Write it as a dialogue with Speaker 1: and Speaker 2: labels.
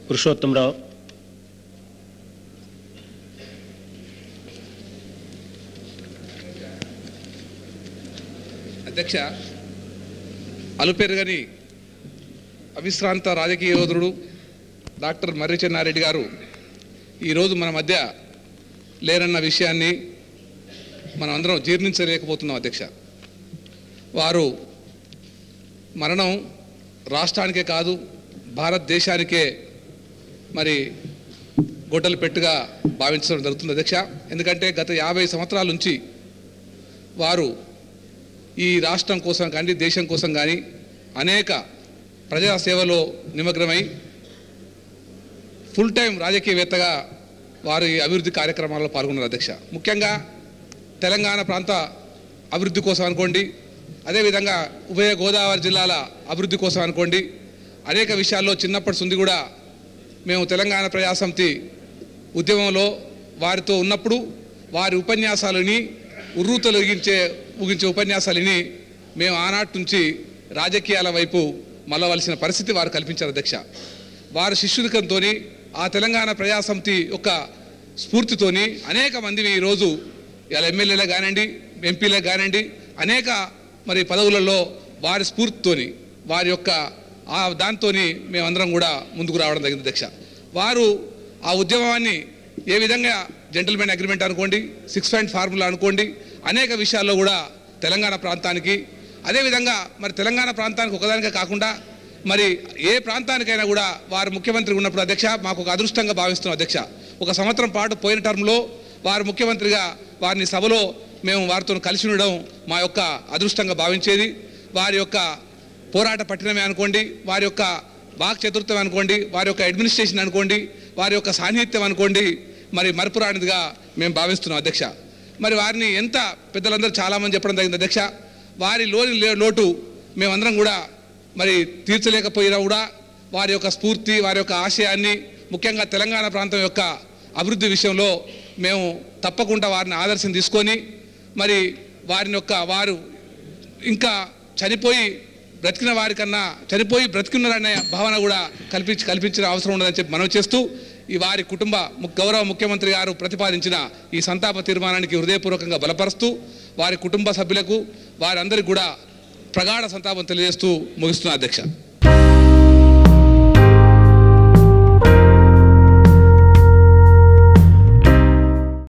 Speaker 1: పురుషోత్తంరావు
Speaker 2: అధ్యక్ష అలుపెరుగని అవిశ్రాంత రాజకీయ యోధుడు డాక్టర్ మర్రి చెన్నారెడ్డి గారు ఈరోజు మన మధ్య లేరన్న విషయాన్ని మనం అందరం జీర్ణించలేకపోతున్నాం అధ్యక్ష వారు మరణం రాష్ట్రానికే కాదు భారతదేశానికే మరి గొడ్డలు పెట్టుగా భావించడం జరుగుతుంది అధ్యక్ష ఎందుకంటే గత యాభై సంవత్సరాల నుంచి వారు ఈ రాష్ట్రం కోసం కానీ దేశం కోసం కానీ అనేక ప్రజా సేవలో నిమగ్నమై ఫుల్ టైం రాజకీయవేత్తగా వారు ఈ అభివృద్ధి కార్యక్రమాల్లో పాల్గొన్నారు అధ్యక్ష ముఖ్యంగా తెలంగాణ ప్రాంత అభివృద్ధి కోసం అనుకోండి అదేవిధంగా ఉభయ గోదావరి జిల్లాల అభివృద్ధి కోసం అనుకోండి అనేక విషయాల్లో చిన్నప్పటి నుండి కూడా మేము తెలంగాణ ప్రజాసమితి ఉద్యమంలో వారితో ఉన్నప్పుడు వారి ఉపన్యాసాలని ఉర్రూతలు ఊగించే ఊగించే ఉపన్యాసాలని మేము ఆనాటి నుంచి రాజకీయాల వైపు మళ్ళవలసిన పరిస్థితి వారు కల్పించారు అధ్యక్ష వారి శిష్యునికంతో ఆ తెలంగాణ ప్రజాసమితి యొక్క స్ఫూర్తితోని అనేక మంది ఈరోజు ఇలా ఎమ్మెల్యేలే కానివ్వండి ఎంపీలే కానివ్వండి అనేక మరి పదవులలో వారి స్ఫూర్తితోని వారి యొక్క ఆ దాంతోని మేమందరం కూడా ముందుకు రావడం జరిగింది అధ్యక్ష వారు ఆ ఉద్యమాన్ని ఏ విధంగా జెంటల్మెన్ అగ్రిమెంట్ అనుకోండి సిక్స్ పాయింట్ ఫార్ములా అనుకోండి అనేక విషయాల్లో కూడా తెలంగాణ ప్రాంతానికి అదేవిధంగా మరి తెలంగాణ ప్రాంతానికి ఒకదానికే కాకుండా మరి ఏ ప్రాంతానికైనా కూడా వారు ముఖ్యమంత్రి ఉన్నప్పుడు అధ్యక్ష మాకు ఒక అదృష్టంగా భావిస్తున్నాం అధ్యక్ష ఒక సంవత్సరం పాటు పోయిన టర్మ్లో వారు ముఖ్యమంత్రిగా వారిని సభలో మేము వారితో కలిసి ఉండడం మా యొక్క అదృష్టంగా భావించేది వారి యొక్క పోరాట పట్టినమే అనుకోండి వారి యొక్క వాక్ చతుర్థం అనుకోండి వారి యొక్క అడ్మినిస్ట్రేషన్ అనుకోండి వారి యొక్క సాన్నిహిత్యం అనుకోండి మరి మరపురానిదిగా మేము భావిస్తున్నాం అధ్యక్ష మరి వారిని ఎంత పెద్దలందరూ చాలామంది చెప్పడం జరిగింది అధ్యక్ష వారి లోని లే- లోటు మేమందరం కూడా మరి తీర్చలేకపోయినా కూడా వారి యొక్క స్ఫూర్తి వారి యొక్క ఆశయాన్ని ముఖ్యంగా తెలంగాణ ప్రాంతం యొక్క అభివృద్ధి విషయంలో మేము తప్పకుండా వారిని ఆదర్శం తీసుకొని మరి వారిని యొక్క వారు ఇంకా చనిపోయి బ్రతికిన వారికన్నా చనిపోయి బ్రతికున్నారనే భావన కూడా కల్పించి కల్పించిన అవసరం ఉండదని చెప్పి మనవి చేస్తూ ఈ వారి కుటుంబ ము- గౌరవ ముఖ్యమంత్రి గారు ప్రతిపాదించిన ఈ సంతాప తీర్మానానికి హృదయపూర్వకంగా బలపరుస్తూ వారి కుటుంబ సభ్యులకు వారందరికీ కూడా ప్రగాఢ సంతాపం తెలియజేస్తూ ముగిస్తున్నా అధ్యక్ష